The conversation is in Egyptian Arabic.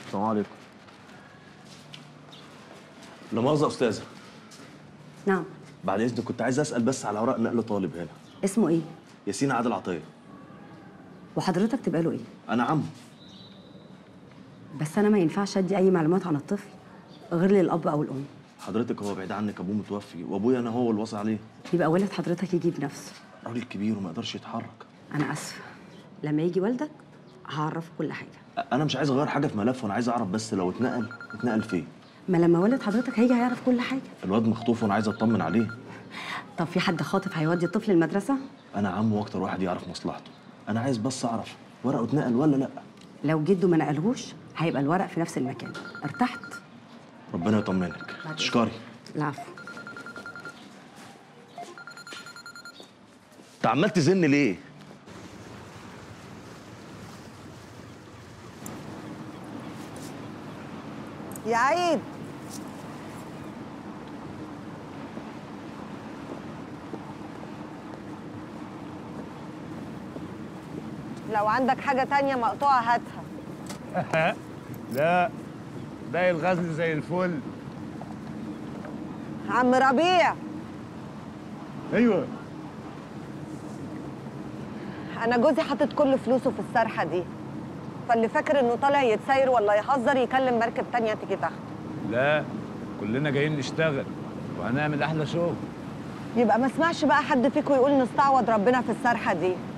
السلام عليكم لا مؤاخذة يا أستاذة نعم بعد إذنك كنت عايز أسأل بس على أوراق نقل طالب هنا اسمه ايه ياسين عادل عطية وحضرتك تبقى له ايه أنا عم بس انا ما ينفعش ادي اي معلومات عن الطفل غير للاب او الام حضرتك هو بعيد عنك أبوه متوفي وأبويا أنا هو اللي واصي عليه يبقى والد حضرتك يجي بنفسه راجل كبير وما يقدرش يتحرك انا اسفه لما يجي والدك هعرفه كل حاجه أنا مش عايز أغير حاجة في ملفه أنا عايز أعرف بس لو اتنقل اتنقل فين ما لما والد حضرتك هيجي هيعرف كل حاجه الواد مخطوف وأنا عايز أطمن عليه طب في حد خاطف هيودي الطفل المدرسه أنا عمه وأكتر واحد يعرف مصلحته أنا عايز بس أعرف ورقه اتنقل ولا لأ لو جده ما نقلهوش هيبقى الورق في نفس المكان ارتحت ربنا يطمنك بعد تشكري العفو أنت عمال تزن ليه؟ يا عيد لو عندك حاجة تانية مقطوعة هاتها لا باقي الغزل زي الفل عم ربيع ايوه أنا جوزي حاطط كل فلوسه في السرحة دي فاللي فاكر إنه طالع يتساير ولا يهزر يكلم مركب تانية تيجي تاخده لا كلنا جايين نشتغل وهنعمل احلى شغل يبقى ما اسمعش بقى حد فيكم يقول نستعوض ربنا في السرحة دي